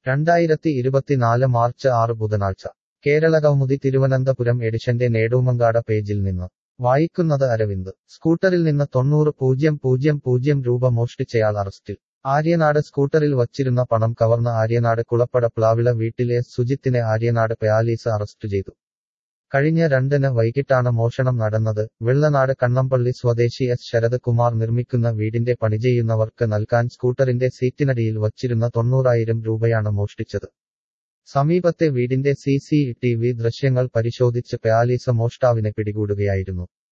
രണ്ടായിരത്തി ഇരുപത്തിനാല് മാർച്ച് ആറ് ബുധനാഴ്ച കേരളകൗമുദി തിരുവനന്തപുരം എഡിഷന്റെ നേടൂമങ്കാട പേജിൽ നിന്ന് വായിക്കുന്നത് അരവിന്ദ് സ്കൂട്ടറിൽ നിന്ന് തൊണ്ണൂറ് പൂജ്യം പൂജ്യം പൂജ്യം രൂപ മോഷ്ടിച്ചയാൾ അറസ്റ്റിൽ ആര്യനാട് സ്കൂട്ടറിൽ വച്ചിരുന്ന പണം കവർന്ന ആര്യനാട് കുളപ്പട പ്ലാവിള വീട്ടിലെ സുജിത്തിനെ ആര്യനാട് പെയാലീസ് അറസ്റ്റ് ചെയ്തു കഴിഞ്ഞ രണ്ടിന് വൈകിട്ടാണ് മോഷണം നടന്നത് വെള്ളനാട് കണ്ണമ്പള്ളി സ്വദേശി എസ് ശരത് കുമാർ നിർമ്മിക്കുന്ന വീടിന്റെ പണിചെയ്യുന്നവർക്ക് നൽകാൻ സ്കൂട്ടറിന്റെ സീറ്റിനടിയിൽ വച്ചിരുന്ന തൊണ്ണൂറായിരം രൂപയാണ് മോഷ്ടിച്ചത് സമീപത്തെ വീടിന്റെ സി സി ടി വി ദൃശ്യങ്ങൾ പരിശോധിച്ച് പെയാലീസ് മോഷ്ടാവിനെ പിടികൂടുകയായിരുന്നു